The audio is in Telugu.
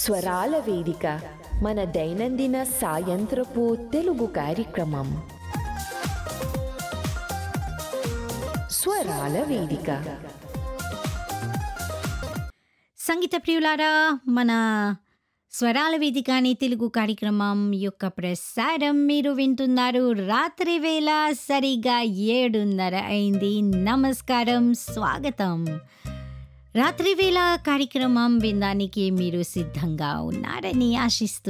స్వరాల వేదిక మన దైనందిన సాయంత్రపు తెలుగు కార్యక్రమం స్వరాల వేదిక సంగీత ప్రియులారా మన స్వరాల వేదిక అనే తెలుగు కార్యక్రమం యొక్క ప్రసారం మీరు వింటున్నారు రాత్రి వేళ సరిగా ఏడున్నర అయింది నమస్కారం స్వాగతం రాత్రి వేళ కార్యక్రమం వినడానికి మీరు సిద్ధంగా ఉన్నారని ఆశిస్తూ